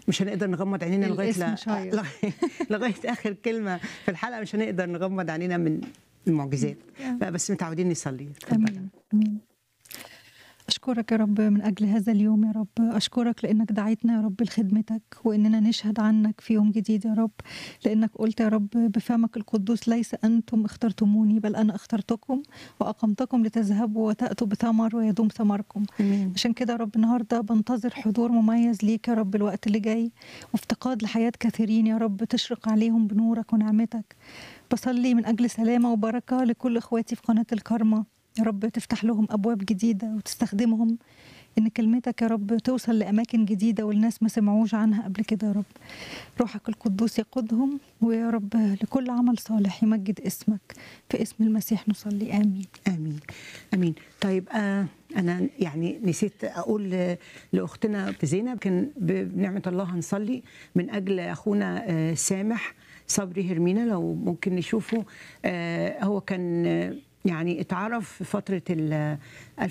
مش هنقدر نغمض عينينا لغايه الاسم لا شاير. لغايه لغايه اخر كلمه في الحلقه مش هنقدر نغمض عينينا من المعجزات لا، بس متعودين نصلي اتفضل. امين امين اشكرك يا رب من اجل هذا اليوم يا رب اشكرك لانك دعيتنا يا رب لخدمتك واننا نشهد عنك في يوم جديد يا رب لانك قلت يا رب بفمك القدوس ليس انتم اخترتموني بل انا اخترتكم واقمتكم لتذهبوا وتاتوا بثمر ويدوم ثمركم امين عشان كده يا رب النهارده بنتظر حضور مميز ليك يا رب الوقت اللي جاي وافتقاد لحياه كثيرين يا رب تشرق عليهم بنورك ونعمتك بصلي من اجل سلامه وبركه لكل اخواتي في قناه الكرمه يا رب تفتح لهم ابواب جديده وتستخدمهم ان كلمتك يا رب توصل لاماكن جديده والناس ما سمعوش عنها قبل كده يا رب روحك القدوس يقودهم ويا رب لكل عمل صالح يمجد اسمك في اسم المسيح نصلي امين امين امين طيب آه انا يعني نسيت اقول ل- لاختنا زينب كان ب- بنعمه الله هنصلي من اجل اخونا آه سامح صبري هرمينا لو ممكن نشوفه آه هو كان آه، يعني اتعرف في فتره ال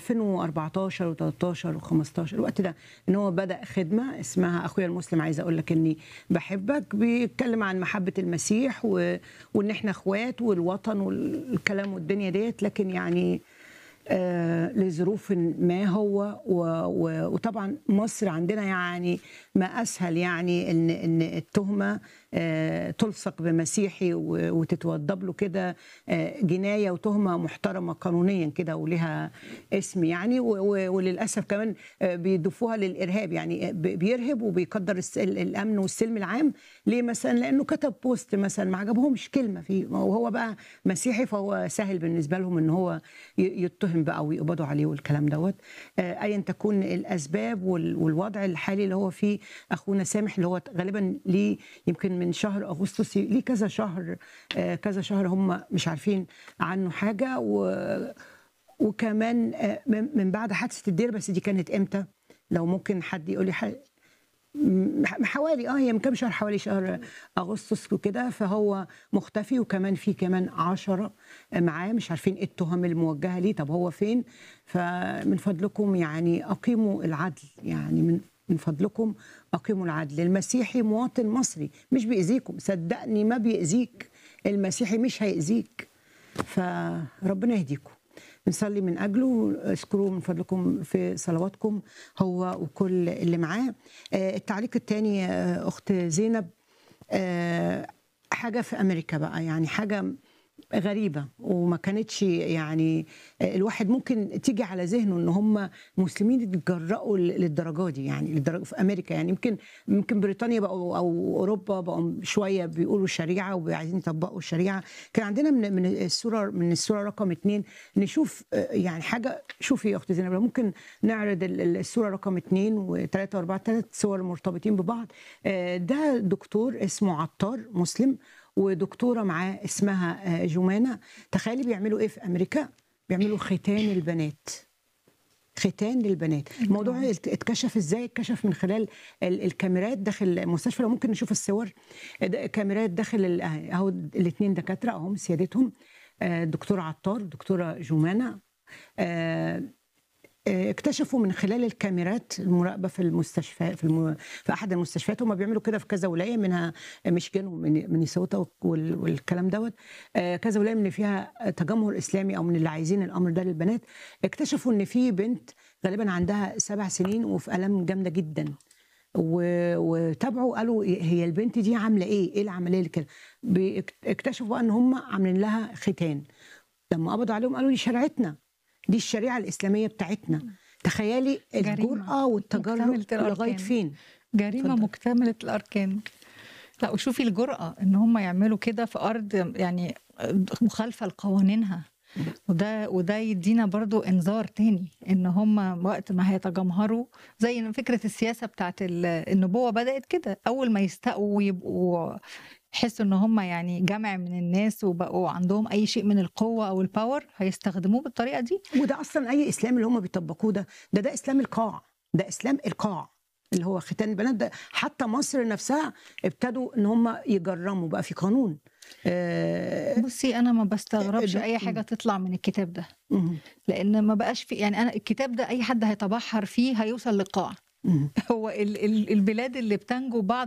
2014 و13 و15 الوقت ده ان هو بدا خدمه اسمها اخويا المسلم عايزه اقول لك اني بحبك بيتكلم عن محبه المسيح و... وان احنا اخوات والوطن والكلام والدنيا ديت لكن يعني آه لظروف ما هو و... و... وطبعا مصر عندنا يعني ما اسهل يعني ان ان التهمه آه تلصق بمسيحي و... وتتوضب له كده آه جنايه وتهمه محترمه قانونيا كده ولها اسم يعني و... و... وللاسف كمان آه بيضيفوها للارهاب يعني ب- بيرهب وبيقدر الس... ال- الامن والسلم العام ليه مثلا لانه كتب بوست مثلا ما عجبهمش كلمه فيه وهو بقى مسيحي فهو سهل بالنسبه لهم ان هو ي- يتهم بقى ويقبضوا عليه والكلام دوت آه، ايا تكون الاسباب وال- والوضع الحالي اللي هو فيه اخونا سامح اللي هو غالبا ليه يمكن من شهر اغسطس ليه كذا شهر آه، كذا شهر هم مش عارفين عنه حاجه و وكمان آه، من من بعد حادثه الدير بس دي كانت امتى لو ممكن حد يقول لي ح- م- حوالي اه هي من كام شهر حوالي شهر اغسطس وكده فهو مختفي وكمان في كمان عشرة معاه مش عارفين ايه التهم الموجهه ليه طب هو فين فمن فضلكم يعني اقيموا العدل يعني من من فضلكم اقيموا العدل المسيحي مواطن مصري مش بيأذيكم صدقني ما بيأذيك المسيحي مش هيأذيك فربنا يهديكم بنصلي من اجله اذكروا من فضلكم في صلواتكم هو وكل اللي معاه آه، التعليق الثاني اخت زينب آه، حاجه في امريكا بقى يعني حاجه غريبه وما كانتش يعني آه، الواحد ممكن تيجي على ذهنه ان هم مسلمين يتجرأوا للدرجه دي يعني للدرجه في امريكا يعني يمكن يمكن بريطانيا بقوا او اوروبا بقوا شويه بيقولوا شريعه وعايزين يطبقوا الشريعه كان عندنا من من السوره من السوره رقم اثنين نشوف آه، يعني حاجه شوفي يا اختي زينب لو ممكن نعرض ال- ال- السوره رقم اثنين وثلاثه واربعه ثلاث صور مرتبطين ببعض آه، ده دكتور اسمه عطار مسلم ودكتوره معاه اسمها آه، جمانه تخيلي بيعملوا ايه في امريكا بيعملوا ختان البنات ختان للبنات الموضوع ات- اتكشف ازاي اتكشف من خلال ال- الكاميرات داخل المستشفى لو ممكن نشوف الصور ده- كاميرات داخل ال- اهو الاثنين دكاتره اهم سيادتهم آه، الدكتور عطار الدكتوره جمانه آه، آه، اكتشفوا من خلال الكاميرات المراقبه في المستشفى في, الم... في احد المستشفيات هم بيعملوا كده في كذا ولايه منها ميشيغان ومينيسوتا وال... والكلام دوت آه، كذا ولايه من اللي فيها تجمهر اسلامي او من اللي عايزين الامر ده للبنات اكتشفوا ان في بنت غالبا عندها سبع سنين وفي الام جامده جدا و- وتابعوا قالوا هي البنت دي عامله ايه؟ ايه العمليه اللي كده؟ بيك- اكتشفوا بقى ان هم عاملين لها ختان لما قبضوا عليهم قالوا دي شريعتنا دي الشريعه الاسلاميه بتاعتنا تخيلي جريمة. الجرأه والتجرؤ مكتملة الأركان. لغايه فين؟ جريمه اتفضل. مكتمله الاركان لا وشوفي الجرأة ان هم يعملوا كده في ارض يعني مخالفه لقوانينها وده وده يدينا برضو انذار تاني ان هم وقت ما هيتجمهروا زي إن فكره السياسه بتاعت ال- النبوه بدات كده اول ما يستقوا ويبقوا يحسوا ان هم يعني جمع من الناس وبقوا عندهم اي شيء من القوه او الباور هيستخدموه بالطريقه دي وده اصلا اي اسلام اللي هم بيطبقوه ده ده ده اسلام القاع ده اسلام القاع اللي هو ختان البنات ده حتى مصر نفسها ابتدوا ان هم يجرموا بقى في قانون آه بصي انا ما بستغربش ده- اي حاجه تطلع من الكتاب ده مم. لان ما بقاش في يعني انا الكتاب ده اي حد هيتبحر فيه هيوصل للقاع مم. هو ال- ال- البلاد اللي بتنجو بعض